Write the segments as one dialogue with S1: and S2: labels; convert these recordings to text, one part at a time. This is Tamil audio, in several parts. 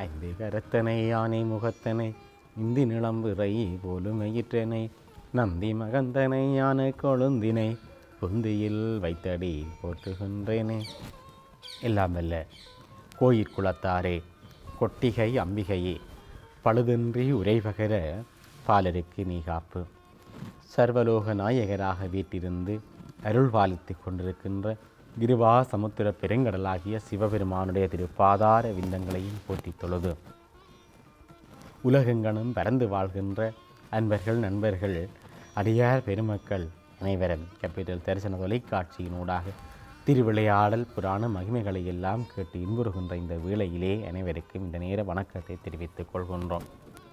S1: ஐந்து கரத்தனை யானை முகத்தனை இந்தி நிளம்புரை போலும் எயிற்றனை நந்தி மகந்தனை யானை கொழுந்தினை புந்தியில் வைத்தடி போற்றுகின்றேனே எல்லாம் வல்ல கோயிற்குளத்தாரே கொட்டிகை அம்பிகையே பழுதின்றி உரைபகர பாலருக்கு நீ காப்பு சர்வலோக நாயகராக வீட்டிருந்து அருள் பாலித்துக் கொண்டிருக்கின்ற கிருபா சமுத்திர பெருங்கடலாகிய சிவபெருமானுடைய திருப்பாதார விந்தங்களையும் போற்றித் தொழுது உலகெங்கனும் பறந்து வாழ்கின்ற அன்பர்கள் நண்பர்கள் அடியார் பெருமக்கள் அனைவரும் கேபிட்டல் தரிசன தொலைக்காட்சியினூடாக திருவிளையாடல் புராண மகிமைகளை எல்லாம் கேட்டு இன்புறுகின்ற இந்த வேளையிலே அனைவருக்கும் இந்த நேர வணக்கத்தை தெரிவித்துக் கொள்கின்றோம்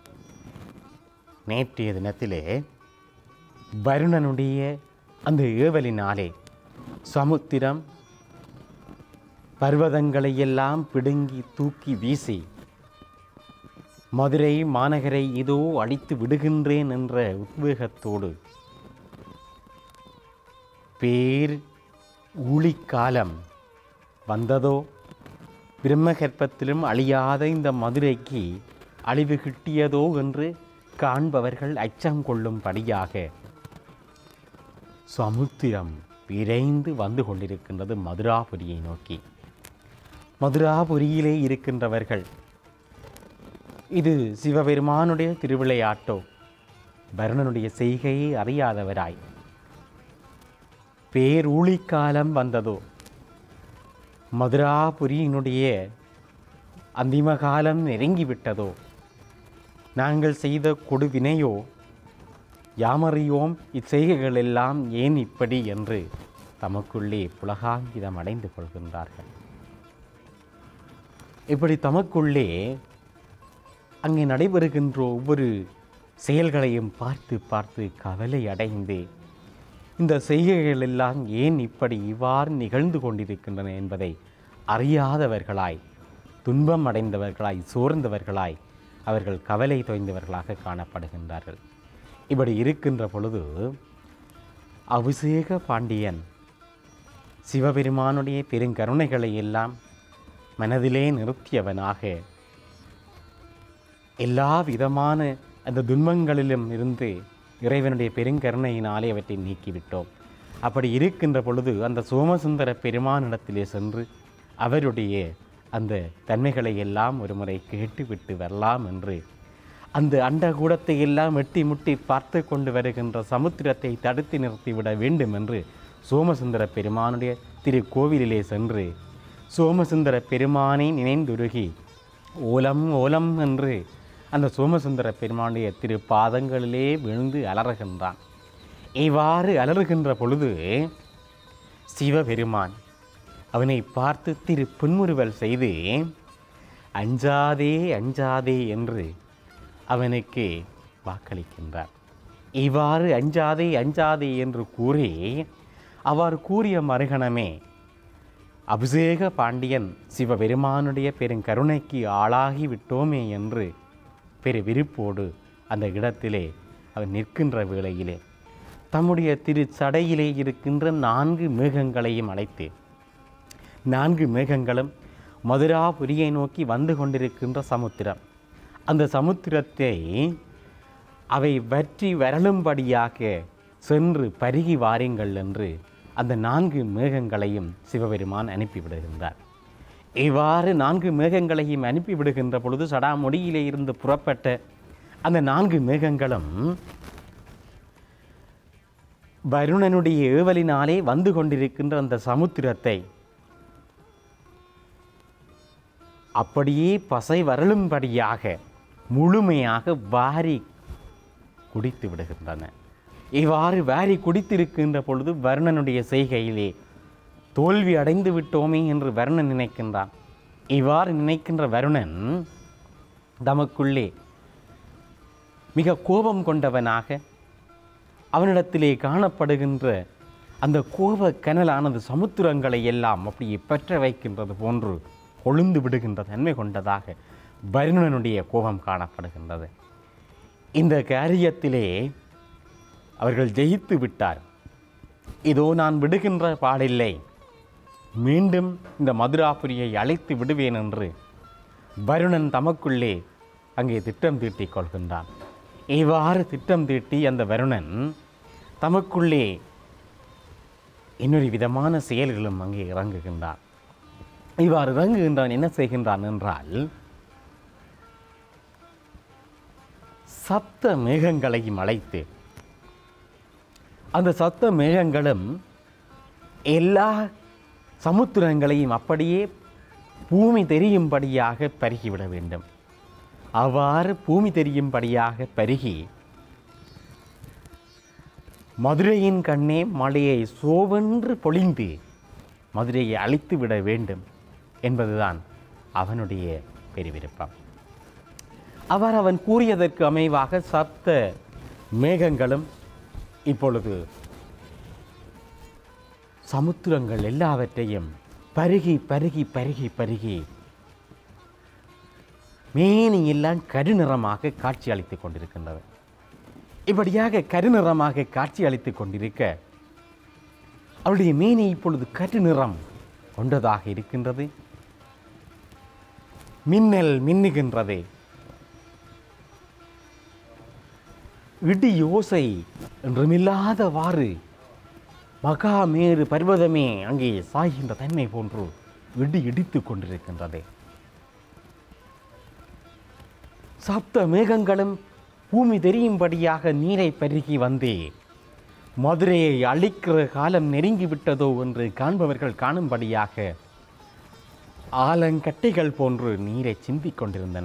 S1: நேற்றைய தினத்திலே வருணனுடைய அந்த ஏவலினாலே சமுத்திரம் பர்வதங்களை எல்லாம் பிடுங்கி தூக்கி வீசி மதுரை மாநகரை இதோ அடித்து விடுகின்றேன் என்ற உத்வேகத்தோடு பேர் ஊழிக்காலம் வந்ததோ பிரம்மகற்பத்திலும் அழியாத இந்த மதுரைக்கு அழிவு கிட்டியதோ என்று காண்பவர்கள் அச்சம் கொள்ளும்படியாக சமுத்திரம் விரைந்து வந்து கொண்டிருக்கின்றது மதுராபுரியை நோக்கி மதுராபுரியிலே இருக்கின்றவர்கள் இது சிவபெருமானுடைய திருவிளையாட்டோ வருணனுடைய செய்கையை அறியாதவராய் பேரூழிக்காலம் வந்ததோ மதுராபுரியினுடைய அந்திம காலம் நெருங்கிவிட்டதோ நாங்கள் செய்த கொடுவினையோ யாமறியோம் இச்செய்கைகள் எல்லாம் ஏன் இப்படி என்று தமக்குள்ளே புலகாங்கிதம் அடைந்து கொள்கின்றார்கள் இப்படி தமக்குள்ளே அங்கே நடைபெறுகின்ற ஒவ்வொரு செயல்களையும் பார்த்து பார்த்து கவலை அடைந்து இந்த செய்கைகள் எல்லாம் ஏன் இப்படி இவ்வாறு நிகழ்ந்து கொண்டிருக்கின்றன என்பதை அறியாதவர்களாய் துன்பம் அடைந்தவர்களாய் சோர்ந்தவர்களாய் அவர்கள் கவலை தோய்ந்தவர்களாக காணப்படுகின்றார்கள் இப்படி இருக்கின்ற பொழுது அபிஷேக பாண்டியன் சிவபெருமானுடைய பெருங்கருணைகளை எல்லாம் மனதிலே நிறுத்தியவனாக எல்லா விதமான அந்த துன்பங்களிலும் இருந்து இறைவனுடைய பெருங்கருணையினாலே அவற்றை நீக்கிவிட்டோம் அப்படி இருக்கின்ற பொழுது அந்த சோமசுந்தர பெருமானிடத்திலே சென்று அவருடைய அந்த தன்மைகளை எல்லாம் ஒரு முறை கேட்டுவிட்டு வரலாம் என்று அந்த அண்டகூடத்தை எல்லாம் வெட்டி முட்டி பார்த்து கொண்டு வருகின்ற சமுத்திரத்தை தடுத்து நிறுத்திவிட வேண்டும் என்று சோமசுந்தர பெருமானுடைய திருக்கோவிலிலே சென்று சோமசுந்தர பெருமானை நினைந்துருகி ஓலம் ஓலம் என்று அந்த சோமசுந்தர பெருமானுடைய திரு பாதங்களிலே விழுந்து அலறுகின்றான் இவ்வாறு அலறுகின்ற பொழுது சிவபெருமான் அவனை பார்த்து திரு புன்முறுவல் செய்து அஞ்சாதே அஞ்சாதே என்று அவனுக்கு வாக்களிக்கின்றார் இவ்வாறு அஞ்சாதே அஞ்சாதே என்று கூறி அவ்வாறு கூறிய மறுகணமே அபிஷேக பாண்டியன் சிவபெருமானுடைய பெருங்கருணைக்கு ஆளாகி விட்டோமே என்று பெரு விருப்போடு அந்த இடத்திலே அவர் நிற்கின்ற வேளையிலே தம்முடைய திரு சடையிலே இருக்கின்ற நான்கு மேகங்களையும் அழைத்து நான்கு மேகங்களும் மதுராபுரியை நோக்கி வந்து கொண்டிருக்கின்ற சமுத்திரம் அந்த சமுத்திரத்தை அவை வற்றி வரலும்படியாக சென்று பருகி வாருங்கள் என்று அந்த நான்கு மேகங்களையும் சிவபெருமான் அனுப்பிவிடுகின்றார் இவ்வாறு நான்கு மேகங்களையும் அனுப்பிவிடுகின்ற பொழுது சடாமொழியிலே இருந்து புறப்பட்ட அந்த நான்கு மேகங்களும் வருணனுடைய ஏவலினாலே வந்து கொண்டிருக்கின்ற அந்த சமுத்திரத்தை அப்படியே பசை வரலும்படியாக முழுமையாக வாரி குடித்து விடுகின்றன இவ்வாறு வாரி குடித்திருக்கின்ற பொழுது வருணனுடைய செய்கையிலே தோல்வி அடைந்து விட்டோமே என்று வருணன் நினைக்கின்றான் இவ்வாறு நினைக்கின்ற வருணன் தமக்குள்ளே மிக கோபம் கொண்டவனாக அவனிடத்திலே காணப்படுகின்ற அந்த கோப கனலானது சமுத்திரங்களை எல்லாம் அப்படியே பற்ற வைக்கின்றது போன்று கொழுந்து விடுகின்ற தன்மை கொண்டதாக வருணனுடைய கோபம் காணப்படுகின்றது இந்த காரியத்திலே அவர்கள் ஜெயித்து விட்டார் இதோ நான் விடுகின்ற பாடில்லை மீண்டும் இந்த மதுராபுரியை அழைத்து விடுவேன் என்று வருணன் தமக்குள்ளே அங்கே திட்டம் தீட்டிக் கொள்கின்றான் இவ்வாறு திட்டம் தீட்டி அந்த வருணன் தமக்குள்ளே இன்னொரு விதமான செயல்களும் அங்கே இறங்குகின்றான் இவ்வாறு இறங்குகின்றான் என்ன செய்கின்றான் என்றால் சப்த மேகங்களையும் அழைத்து அந்த சப்த மேகங்களும் எல்லா சமுத்திரங்களையும் அப்படியே பூமி தெரியும்படியாக பருகிவிட வேண்டும் அவ்வாறு பூமி தெரியும்படியாக பருகி மதுரையின் கண்ணே மழையை சோவென்று பொழிந்து மதுரையை அழித்து விட வேண்டும் என்பதுதான் அவனுடைய பெருவிருப்பம் அவர் அவன் கூறியதற்கு அமைவாக சப்த மேகங்களும் இப்பொழுது சமுத்திரங்கள் எல்லாவற்றையும் பருகி பருகி பருகி பருகி மேனி எல்லாம் கருநிறமாக காட்சி அளித்துக் கொண்டிருக்கின்றது இப்படியாக கருநிறமாக காட்சி அளித்துக் கொண்டிருக்க அவளுடைய மேனி இப்பொழுது கருநிறம் கொண்டதாக இருக்கின்றது மின்னல் மின்னுகின்றது இடி யோசை என்றுமில்லாதவாறு மகாமேரு பர்வதமே அங்கே சாய்கின்ற தன்மை போன்று இடி இடித்துக் கொண்டிருக்கின்றது சப்த மேகங்களும் பூமி தெரியும்படியாக நீரை பருகி வந்தே மதுரையை அழிக்கிற காலம் நெருங்கிவிட்டதோ என்று காண்பவர்கள் காணும்படியாக ஆலங்கட்டைகள் போன்று நீரை சிந்திக் கொண்டிருந்தன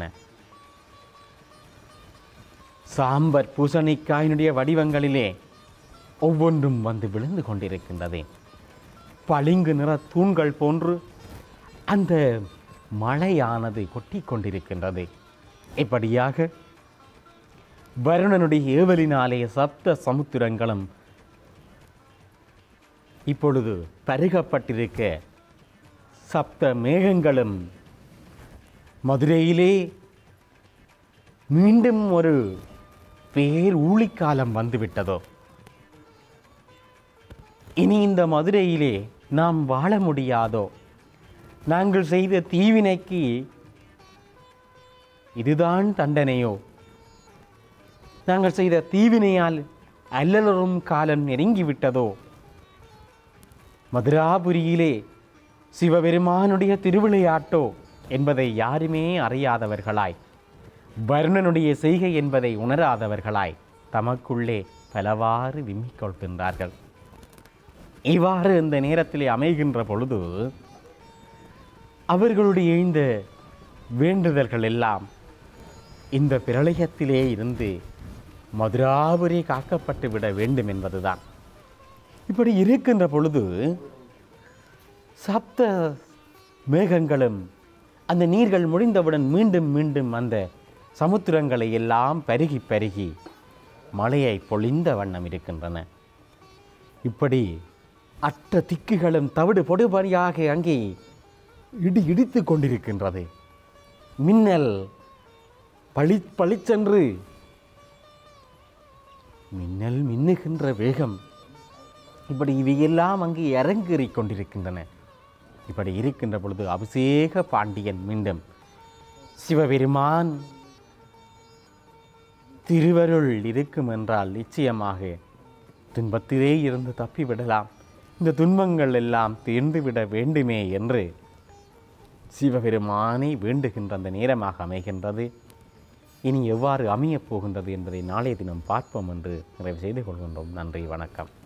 S1: சாம்பர் பூசணிக்காயினுடைய வடிவங்களிலே ஒவ்வொன்றும் வந்து விழுந்து கொண்டிருக்கின்றது பளிங்கு நிற தூண்கள் போன்று அந்த மழையானது கொட்டிக் கொண்டிருக்கின்றது இப்படியாக வருணனுடைய ஏவலினாலே சப்த சமுத்திரங்களும் இப்பொழுது பருகப்பட்டிருக்க சப்த மேகங்களும் மதுரையிலே மீண்டும் ஒரு பேர் ஊழிக்காலம் வந்துவிட்டதோ இனி இந்த மதுரையிலே நாம் வாழ முடியாதோ நாங்கள் செய்த தீவினைக்கு இதுதான் தண்டனையோ நாங்கள் செய்த தீவினையால் அல்லலரும் காலம் நெருங்கிவிட்டதோ மதுராபுரியிலே சிவபெருமானுடைய திருவிளையாட்டோ என்பதை யாருமே அறியாதவர்களாய் வர்ணனுடைய செய்கை என்பதை உணராதவர்களாய் தமக்குள்ளே பலவாறு விம்மிக் கொள்கின்றார்கள் இவ்வாறு இந்த நேரத்திலே அமைகின்ற பொழுது அவர்களுடைய இந்த வேண்டுதல்கள் எல்லாம் இந்த பிரளயத்திலே இருந்து மதுராபுரி காக்கப்பட்டு விட வேண்டும் என்பதுதான் இப்படி இருக்கின்ற பொழுது சப்த மேகங்களும் அந்த நீர்கள் முடிந்தவுடன் மீண்டும் மீண்டும் அந்த சமுத்திரங்களை எல்லாம் பருகி பருகி மழையை பொழிந்த வண்ணம் இருக்கின்றன இப்படி அற்ற திக்குகளும் தவிடு பொடுபடியாக அங்கே இடி இடித்து கொண்டிருக்கின்றது மின்னல் பளி பளிச்சென்று மின்னல் மின்னுகின்ற வேகம் இப்படி இவையெல்லாம் அங்கே இறங்கேறிக் கொண்டிருக்கின்றன இப்படி இருக்கின்ற பொழுது அபிஷேக பாண்டியன் மீண்டும் சிவபெருமான் திருவருள் இருக்கும் என்றால் நிச்சயமாக துன்பத்திலே இருந்து தப்பிவிடலாம் இந்த துன்பங்கள் எல்லாம் தீர்ந்துவிட வேண்டுமே என்று சிவபெருமானை வேண்டுகின்ற அந்த நேரமாக அமைகின்றது இனி எவ்வாறு அமையப் போகின்றது என்பதை நாளைய தினம் பார்ப்போம் என்று நிறைவு செய்து கொள்கின்றோம் நன்றி வணக்கம்